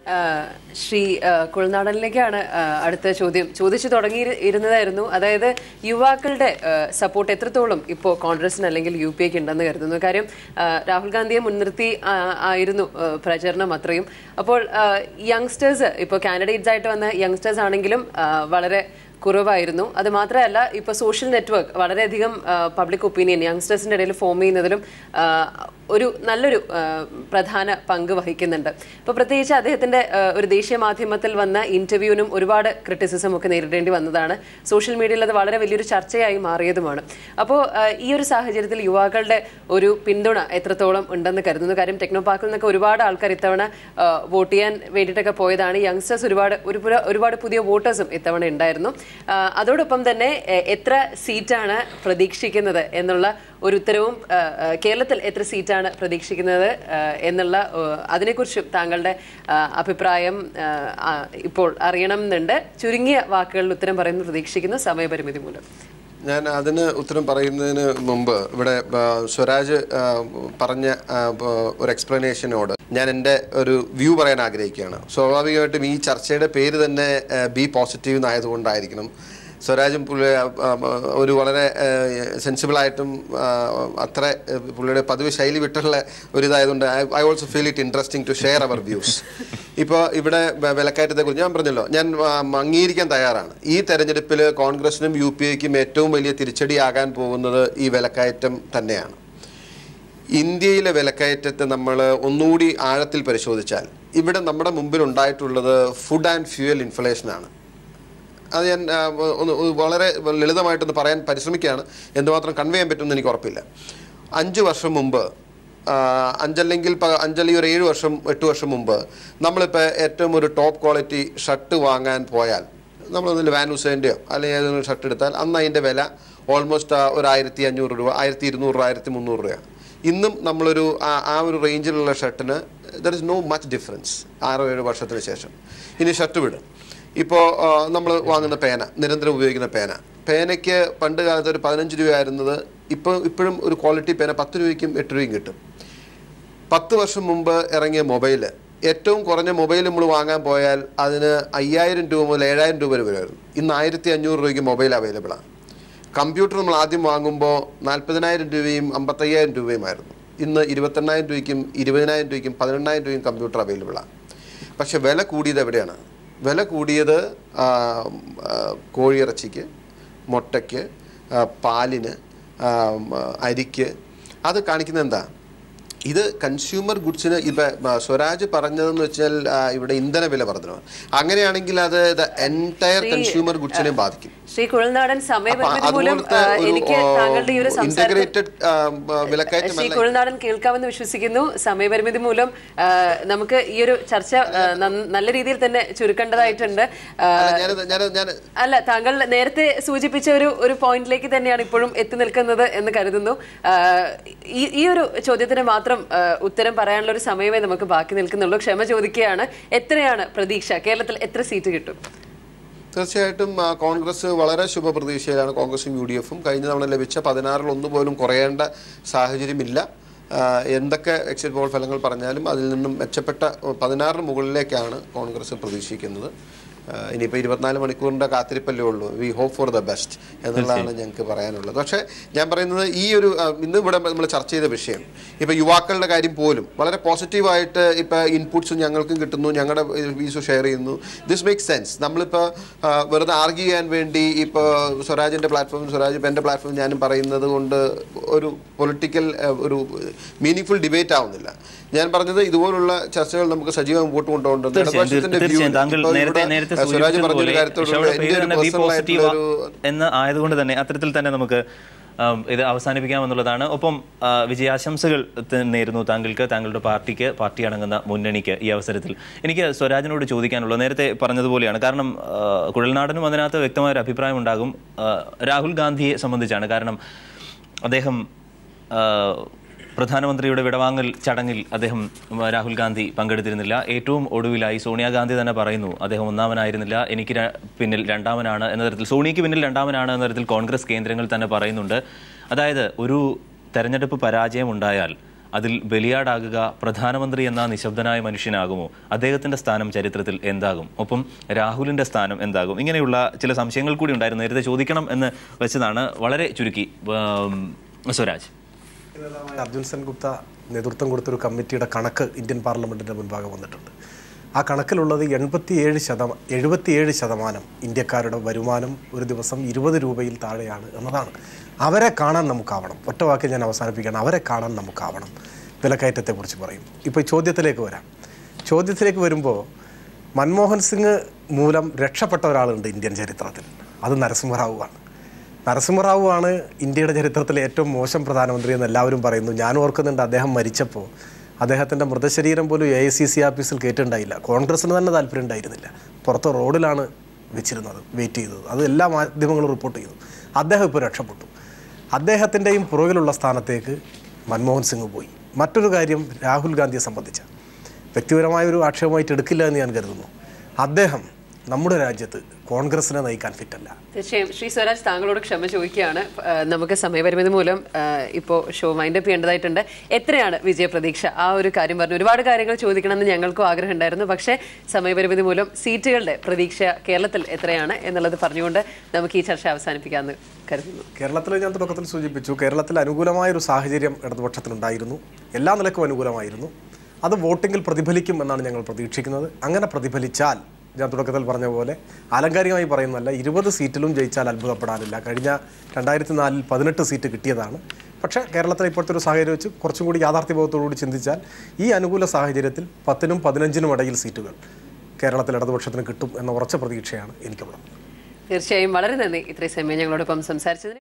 ആ, ശ്രീ ആ, കുഴൽനാടനിലേക്കാണ് ആ, അടുത്ത ചോദ്യം ചോദിച്ചു തുടങ്ങി ഇരുന്നതായിരുന്നു അതായത് യുവാക്കളുടെ സപ്പോർട്ട് എത്രത്തോളം ഇപ്പോൾ കോൺഗ്രസിന് അല്ലെങ്കിൽ യു പി എക്ക് ഉണ്ടെന്ന് കരുതുന്നു കാര്യം ആ, രാഹുൽ ഗാന്ധിയെ മുൻനിർത്തി ആ, ആയിരുന്നു ആ, പ്രചരണം അത്രയും അപ്പോൾ യങ്സ്റ്റേഴ്സ് ഇപ്പോൾ കാൻഡിഡേറ്റ്സ് ആയിട്ട് വന്ന യങ്സ്റ്റേഴ്സ് ആണെങ്കിലും ആ, വളരെ കുറവായിരുന്നു അത് മാത്രമല്ല ഇപ്പോൾ സോഷ്യൽ നെറ്റ്വർക്ക് വളരെയധികം പബ്ലിക് ഒപ്പീനിയൻ യങ്സ്റ്റേഴ്സിൻ്റെ ഇടയിൽ ഫോം ചെയ്യുന്നതിലും ആ, ഒരു നല്ലൊരു ആ, പ്രധാന പങ്ക് വഹിക്കുന്നുണ്ട് ഇപ്പോൾ പ്രത്യേകിച്ച് അദ്ദേഹത്തിൻ്റെ ആ, ഒരു ദേശീയ മാധ്യമത്തിൽ വന്ന ഇൻ്റർവ്യൂവിനും ഒരുപാട് ക്രിറ്റിസിസം ഒക്കെ നേരിടേണ്ടി വന്നതാണ് സോഷ്യൽ മീഡിയയിൽ അത് വളരെ വലിയൊരു ചർച്ചയായി മാറിയതുമാണ് അപ്പോൾ ഈ ഒരു സാഹചര്യത്തിൽ യുവാക്കളുടെ ഒരു പിന്തുണ എത്രത്തോളം ഉണ്ടെന്ന് കരുതുന്നു കാര്യം ടെക്നോ പാർക്കിൽ നിന്നൊക്കെ ഒരുപാട് ആൾക്കാർ ഇത്തവണ ആ, വോട്ട് ചെയ്യാൻ വേണ്ടിയിട്ടൊക്കെ പോയതാണ് യങ്സ്റ്റേഴ്സ് ഒരുപാട് ഒരു പുര- ഒരുപാട് പുതിയ വോട്ടേഴ്സും ഇത്തവണ ഉണ്ടായിരുന്നു ആ, അതോടൊപ്പം തന്നെ എ- എത്ര സീറ്റാണ് പ്രതീക്ഷിക്കുന്നത് എന്നുള്ള ഒരു ഉത്തരവും ആ, ആ, കേരളത്തിൽ എത്ര സീറ്റാണ് പ്രതീക്ഷിക്കുന്നത് ആ, എന്നുള്ള ആ, അതിനെക്കുറിച്ചും താങ്കളുടെ ആ, അഭിപ്രായം ആ, ആ, ഇപ്പോൾ അറിയണം എന്നുണ്ട് ചുരുങ്ങിയ വാക്കുകളിൽ ഉത്തരം പറയുന്നു പ്രതീക്ഷിക്കുന്നു സമയപരിമിതി മൂലം ഞാൻ അതിന് ഉത്തരം പറയുന്നതിന് മുമ്പ് ഇവിടെ ആ, സ്വരാജ് ആ, പറഞ്ഞ ആ, ബ- ഒരു എക്സ്പ്ലനേഷനോട് ഞാൻ എൻ്റെ ഒരു വ്യൂ പറയാൻ ആഗ്രഹിക്കുകയാണ് സ്വാഭാവികമായിട്ടും ഈ ചർച്ചയുടെ പേര് തന്നെ ബി പോസിറ്റീവ് എന്നായതുകൊണ്ടായിരിക്കണം സ്വരാജും പുള്ളി ആ, ആ, ഒരു വളരെ സെൻസിബിളായിട്ടും അത്ര ആ, പുള്ളിയുടെ പതിവ് ശൈലി വിട്ടുള്ള ഒരു ഇതായതുകൊണ്ട് I also feel it interesting to share our views ഇപ്പോൾ ഇവിടെ വ- വിലക്കയറ്റത്തെ കുറിച്ച് ഞാൻ പറഞ്ഞല്ലോ ഞാൻ ആ, അംഗീകരിക്കാൻ തയ്യാറാണ് ഈ തെരഞ്ഞെടുപ്പിൽ കോൺഗ്രസിനും യു പി എക്കും ഏറ്റവും വലിയ തിരിച്ചടിയാകാൻ പോകുന്നത് ഈ വിലക്കയറ്റം തന്നെയാണ് ഇന്ത്യയിലെ വിലക്കയറ്റത്തെ നമ്മൾ ഒന്നുകൂടി ആഴത്തിൽ പരിശോധിച്ചാൽ ഇവിടെ നമ്മുടെ മുമ്പിൽ ഉണ്ടായിട്ടുള്ളത് ഫുഡ് ആൻഡ് ഫ്യൂവൽ ഇൻഫ്ലേഷനാണ് അത് ഞാൻ ആ, ഒന്ന് ഒന്ന് വളരെ ലളിതമായിട്ടൊന്ന് പറയാൻ പരിശ്രമിക്കുകയാണ് എന്തുമാത്രം കൺവേ ചെയ്യാൻ പറ്റുമെന്ന് എനിക്ക് ഉറപ്പില്ല അഞ്ച് വർഷം മുമ്പ് ആ, അഞ്ചല്ലെങ്കിൽ പ- അഞ്ചല്ലെങ്കിൽ ഒരു ഏഴ് വർഷം എട്ട് വർഷം മുമ്പ് നമ്മളിപ്പോൾ ഏറ്റവും ഒരു ടോപ്പ് ക്വാളിറ്റി ഷർട്ട് വാങ്ങാൻ പോയാൽ നമ്മളൊന്നിൽ വാൻ ഹുസൈൻ്റെയോ അല്ലെങ്കിൽ ഏതെങ്കിലും ഷർട്ട് എടുത്താൽ അന്ന് അതിൻ്റെ വില ഓൾമോസ്റ്റ് ഒരു ആയിരത്തി അഞ്ഞൂറ് രൂപ ആയിരത്തി ഇരുന്നൂറ് രൂപ ആയിരത്തി മുന്നൂറ് രൂപ ഇന്നും നമ്മളൊരു ആ ആ ഒരു റേഞ്ചിലുള്ള ഷർട്ടിന് there is no much difference ആറോ ഏഴോ വർഷത്തിന് ശേഷം ഇനി ഷർട്ട് വിടും ഇപ്പോൾ നമ്മൾ വാങ്ങുന്ന പേന നിരന്തരം ഉപയോഗിക്കുന്ന പേന പേനയ്ക്ക് പണ്ട് കാലത്ത് ഒരു പതിനഞ്ച് രൂപയായിരുന്നത് ഇപ്പോൾ ഇപ്പോഴും ഒരു ക്വാളിറ്റി പേന പത്ത് രൂപയ്ക്കും എട്ട് രൂപയും കിട്ടും പത്ത് വർഷം മുമ്പ് ഇറങ്ങിയ മൊബൈൽ ഏറ്റവും കുറഞ്ഞ മൊബൈൽ നമ്മൾ വാങ്ങാൻ പോയാൽ അതിന് അയ്യായിരം രൂപ മുതൽ ഏഴായിരം രൂപ വരെ വരുമായിരുന്നു ഇന്ന് ആയിരത്തി അഞ്ഞൂറ് രൂപയ്ക്ക് മൊബൈൽ അവൈലബിൾ ആണ് കമ്പ്യൂട്ടർ നമ്മൾ ആദ്യം വാങ്ങുമ്പോൾ നാൽപ്പതിനായിരം രൂപയും അമ്പത്തയ്യായിരം രൂപയുമായിരുന്നു ഇന്ന് ഇരുപത്തെണ്ണായിരം രൂപയ്ക്കും ഇരുപതിനായിരം രൂപയ്ക്കും പതിനെണ്ണായിരം രൂപയും കമ്പ്യൂട്ടർ അവൈലബിൾ ആണ് പക്ഷെ വില കൂടിയത് എവിടെയാണ് വില കൂടിയത് ആ, ആ, കോഴിയിറച്ചിക്ക് മുട്ടയ്ക്ക് ആ, പാലിന് ആ, മ, അരിക്ക് അത് കാണിക്കുന്നത് എന്താ ഇത് കൺസ്യൂമർ ഗുഡ്സിന് ഇപ്പം സ്വരാജ് പറഞ്ഞതെന്ന് വെച്ചാൽ ആ, ഇവിടെ ഇന്ധന വില വർധനമാണ് അങ്ങനെയാണെങ്കിൽ അത് എൻറ്റയർ കൺസ്യൂമർ ഗുഡ്സിനെ ബാധിക്കും ശ്രീ കുഴൽനാടൻ അപ്പൊ സമയപരിമിതി മൂലം അതുപോലത്തെ ആ, ഒരു എനിക്ക് താങ്കളുടെ ഈ ഒരു സംസാരത്തിൽ ഇന്റഗ്രേറ്റഡ് ശ്രീ വിലക്കയറ്റമല്ല കുഴൽനാടൻ കേൾക്കാമെന്ന് വിശ്വസിക്കുന്നു സമയപരിമിതി മൂലം ആ, നമുക്ക് ഈ ഒരു ചർച്ച ആ, നന്ന- നല്ല രീതിയിൽ തന്നെ ചുരുക്കേണ്ടതായിട്ടുണ്ട് ആ, ഞാൻ ഞാൻ ഞാൻ അല്ല താങ്കൾ നേരത്തെ സൂചിപ്പിച്ച ഒരു ഒരു പോയിന്റിലേക്ക് തന്നെയാണ് ഇപ്പോഴും എത്തി നിൽക്കുന്നത് എന്ന് കരുതുന്നു ആ, ഈ ഈ ഒരു ചോദ്യത്തിന് മാത്രം ആ, ഉത്തരം പറയാനുള്ള ഒരു സമയമേ നമുക്ക് ബാക്കി നിൽക്കുന്നുള്ളൂ ക്ഷമ ചോദിക്കുകയാണ് എത്രയാണ് പ്രതീക്ഷ കേരളത്തിൽ എത്ര സീറ്റ് കിട്ടും തീർച്ചയായിട്ടും ആ, കോൺഗ്രസ് വളരെ ശുഭപ്രതീക്ഷയിലാണ് കോൺഗ്രസും യു ഡി എഫും കഴിഞ്ഞ തവണ ലഭിച്ച പതിനാറിൽ ഒന്ന് പോലും കുറയേണ്ട സാഹചര്യമില്ല ആ, എന്തൊക്കെ എക്സിറ്റ് പോൾ ഫലങ്ങൾ പറഞ്ഞാലും അതിൽ നിന്നും മെച്ചപ്പെട്ട പതിനാറിന് മുകളിലേക്കാണ് കോൺഗ്രസ് പ്രതീക്ഷിക്കുന്നത് ആ, ഇനിയിപ്പോൾ ഇരുപത്തിനാല് മണിക്കൂറിൻ്റെ കാത്തിരിപ്പല്ലേ ഉള്ളൂ we hope for the best എന്നുള്ളതാണ് ഞങ്ങൾക്ക് പറയാനുള്ളത് പക്ഷേ ഞാൻ പറയുന്നത് ഈ ഒരു ആ, ഇന്ന് ഇവിടെ നമ്മൾ ചർച്ച ചെയ്ത വിഷയം ഇപ്പോൾ യുവാക്കളുടെ കാര്യം പോലും വളരെ പോസിറ്റീവായിട്ട് ഇപ്പോൾ ഇൻപുട്സ് ഞങ്ങൾക്കും കിട്ടുന്നു ഞങ്ങളുടെ വ്യൂസ് ഷെയർ ചെയ്യുന്നു ദിസ് മേക്ക് സെൻസ് നമ്മളിപ്പോൾ ആ, വെറുതെ ആർഗ്യൂ ചെയ്യാൻ വേണ്ടി ഇപ്പോൾ സ്വരാജിൻ്റെ പ്ലാറ്റ്ഫോമിൽ സ്വരാജ് ഇപ്പം എൻ്റെ പ്ലാറ്റ്ഫോമിൽ ഞാനും പറയുന്നത് കൊണ്ട് ഒരു പൊളിറ്റിക്കൽ ഒരു മീനിങ് ഫുൾ ഡിബേറ്റ് ആവുന്നില്ല ഞാൻ പറഞ്ഞത് ഇതുപോലുള്ള ചർച്ചകൾ നമുക്ക് സജീവമായി മുമ്പോട്ട് കൊണ്ടുപോകേണ്ടത് തീർച്ചയായും ഇടതുപക്ഷത്തിന്റെ view തീർച്ചയായും താങ്കൾ ഇപ്പോൾ നേരത്തെ ഇവിടെ, നേരത്തെ ആ, സ്വരാജ് പറഞ്ഞൊരു സൂചിപ്പിച്ചതുപോലെ കാര്യത്തോട് ഷോയുടെ എൻ്റെ പേര് ഒരു തന്നെ ബി personal പോസിറ്റീവ് ആയിട്ടുള്ള ഒരു എന്ന് ആയതുകൊണ്ട് തന്നെ അത്തരത്തിൽ തന്നെ നമുക്ക് ആം, ഇത് അവസാനിപ്പിക്കാമെന്നുള്ളതാണ് ഒപ്പം ആ, വിജയാശംസകൾ ത- നേരുന്നു താങ്കൾക്ക് താങ്കളുടെ പാർട്ടിക്ക് പാർട്ടി അടങ്ങുന്ന മുന്നണിക്ക് ഈ അവസരത്തിൽ എനിക്ക് സ്വരാജിനോട് ചോദിക്കാനുള്ളത് നേരത്തെ പറഞ്ഞതുപോലെയാണ് കാരണം ആ, കുഴൽനാടനും അതിനകത്ത് വ്യക്തമായ ഒരു അഭിപ്രായം ഉണ്ടാകും ആ, രാഹുൽ ഗാന്ധിയെ സംബന്ധിച്ചാണ് കാരണം അദ്ദേഹം ആ, പ്രധാനമന്ത്രിയുടെ വിടവാങ്ങൽ ചടങ്ങിൽ അദ്ദേഹം ഉം, രാഹുൽ ഗാന്ധി പങ്കെടുത്തിരുന്നില്ല ഏറ്റവും ഒടുവിലായി സോണിയാഗാന്ധി തന്നെ പറയുന്നു അദ്ദേഹം ഒന്നാമനായിരുന്നില്ല എനിക്ക് ര- പിന്നിൽ രണ്ടാമനാണ് എന്ന തരത്തിൽ സോണിക്ക് പിന്നിൽ രണ്ടാമനാണ് എന്ന തരത്തിൽ കോൺഗ്രസ് കേന്ദ്രങ്ങൾ തന്നെ പറയുന്നുണ്ട് അതായത് ഒരു തെരഞ്ഞെടുപ്പ് പരാജയം ഉണ്ടായാൽ അതിൽ ബലിയാടാകുക പ്രധാനമന്ത്രി എന്ന നിശബ്ദനായ മനുഷ്യനാകുമോ അദ്ദേഹത്തിന്റെ സ്ഥാനം ചരിത്രത്തിൽ എന്താകും ഒപ്പം രാഹുലിന്റെ സ്ഥാനം എന്താകും ഇങ്ങനെയുള്ള ചില സംശയങ്ങൾ കൂടി ഉണ്ടായിരുന്നു നേരത്തെ ചോദിക്കണം എന്ന് വെച്ചതാണ് വളരെ ചുരുക്കി ഉം, സ്വരാജ് നേതാവായ അർജുൻ സെൻ ഗുപ്ത നേതൃത്വം കൊടുത്തൊരു കമ്മിറ്റിയുടെ കണക്ക് ഇന്ത്യൻ പാർലമെന്റിന്റെ മുൻപാകെ വന്നിട്ടുണ്ട് ആ കണക്കിലുള്ളത് എൺപത്തിയേഴ് ശതമാനം എഴുപത്തിയേഴ് ശതമാനം ഇന്ത്യക്കാരുടെ വരുമാനം ഒരു ദിവസം ഇരുപത് രൂപയിൽ താഴെയാണ് എന്നതാണ് അവരെ കാണാൻ നമുക്കാവണം ഒറ്റ വാക്കിൽ ഞാൻ അവസാനിപ്പിക്കണം അവരെ കാണാൻ നമുക്കാവണം വിലക്കയറ്റത്തെക്കുറിച്ച് പറയും ഇപ്പോൾ ഈ ചോദ്യത്തിലേക്ക് വരാം ചോദ്യത്തിലേക്ക് വരുമ്പോൾ മൻമോഹൻ സിംഗ് മൂലം രക്ഷപ്പെട്ട ഒരാളുണ്ട് ഇന്ത്യൻ ചരിത്രത്തിൽ അത് നരസിംഹറാവുവാണ് നരസിംഹറാവു ആണ് ഇന്ത്യയുടെ ചരിത്രത്തിലെ ഏറ്റവും മോശം പ്രധാനമന്ത്രി എന്ന് എല്ലാവരും പറയുന്നു ഞാൻ ഓർക്കുന്നുണ്ട് അദ്ദേഹം മരിച്ചപ്പോൾ അദ്ദേഹത്തിൻ്റെ മൃതശരീരം പോലും എ ഐ സി സി ഓഫീസിൽ കയറ്റുണ്ടായില്ല കോൺഗ്രസിന് തന്നെ താല്പര്യം ഉണ്ടായിരുന്നില്ല പുറത്ത് റോഡിലാണ് വെച്ചിരുന്നത് വെയിറ്റ് ചെയ്തത് അത് എല്ലാ മാധ്യമങ്ങളും റിപ്പോർട്ട് ചെയ്തു അദ്ദേഹം ഇപ്പോൾ രക്ഷപ്പെട്ടു അദ്ദേഹത്തിൻ്റെയും പുറകിലുള്ള സ്ഥാനത്തേക്ക് മൻമോഹൻ സിംഗ് പോയി മറ്റൊരു കാര്യം രാഹുൽ ഗാന്ധിയെ സംബന്ധിച്ച വ്യക്തിപരമായ ഒരു ആക്ഷേപമായിട്ട് എടുക്കില്ല എന്ന് ഞാൻ കരുതുന്നു അദ്ദേഹം നമ്മുടെ രാജ്യത്ത് കോൺഗ്രസിനെ നയിക്കാൻ ഫിറ്റല്ല തീർച്ചയായും ശ്രീ സ്വരാജ് താങ്കളോട് ക്ഷമ ചോദിക്കുകയാണ് ആ, നമുക്ക് സമയപരിമിതി മൂലം ആ, ഇപ്പോൾ ഷോ മൈൻഡപ്പ് ചെയ്യേണ്ടതായിട്ടുണ്ട് എത്രയാണ് വിജയപ്രതീക്ഷ ആ ഒരു കാര്യം പറഞ്ഞു ഒരുപാട് കാര്യങ്ങൾ ചോദിക്കണമെന്ന് ഞങ്ങൾക്കും ആഗ്രഹം ഉണ്ടായിരുന്നു പക്ഷേ സമയപരിമിതി മൂലം സീറ്റുകളുടെ പ്രതീക്ഷ കേരളത്തിൽ എത്രയാണ് എന്നുള്ളത് പറഞ്ഞുകൊണ്ട് നമുക്ക് ഈ ചർച്ച അവസാനിപ്പിക്കാമെന്ന് കരുതുന്നു കേരളത്തിൽ ഞാൻ തുടക്കത്തിൽ സൂചിപ്പിച്ചു കേരളത്തിൽ അനുകൂലമായ ഒരു സാഹചര്യം ഇടതുപക്ഷത്തിനുണ്ടായിരുന്നു എല്ലാ നിലക്കും അനുകൂലമായിരുന്നു അത് വോട്ടിങ്ങിൽ പ്രതിഫലിക്കും എന്നാണ് ഞങ്ങൾ പ്രതീക്ഷിക്കുന്നത് അങ്ങനെ പ്രതിഫലിച്ചാൽ ഞാൻ തുടക്കത്തിൽ പറഞ്ഞ പോലെ ആലങ്കാരികമായി പറയുന്നതല്ല ഇരുപത് സീറ്റിലും ജയിച്ചാൽ അത്ഭുതപ്പെടാനില്ല കഴിഞ്ഞ രണ്ടായിരത്തി നാലിൽ പതിനെട്ട് സീറ്റ് കിട്ടിയതാണ് പക്ഷേ കേരളത്തിലെ ഇപ്പോഴത്തെ ഒരു സാഹചര്യം വെച്ച് കുറച്ചും കൂടി യാഥാർത്ഥ്യബോധത്തോടുകൂടി ചിന്തിച്ചാൽ ഈ അനുകൂല സാഹചര്യത്തിൽ പത്തിനും പതിനഞ്ചിനും ഇടയിൽ സീറ്റുകൾ കേരളത്തിൽ ഇടതുപക്ഷത്തിന് കിട്ടും എന്ന ഉറച്ച പ്രതീക്ഷയാണ് എനിക്കുള്ളത് തീർച്ചയായും വളരെ നന്ദി ഇത്രയും സമയം ഞങ്ങളോടൊപ്പം സംസാരിച്ചതിന്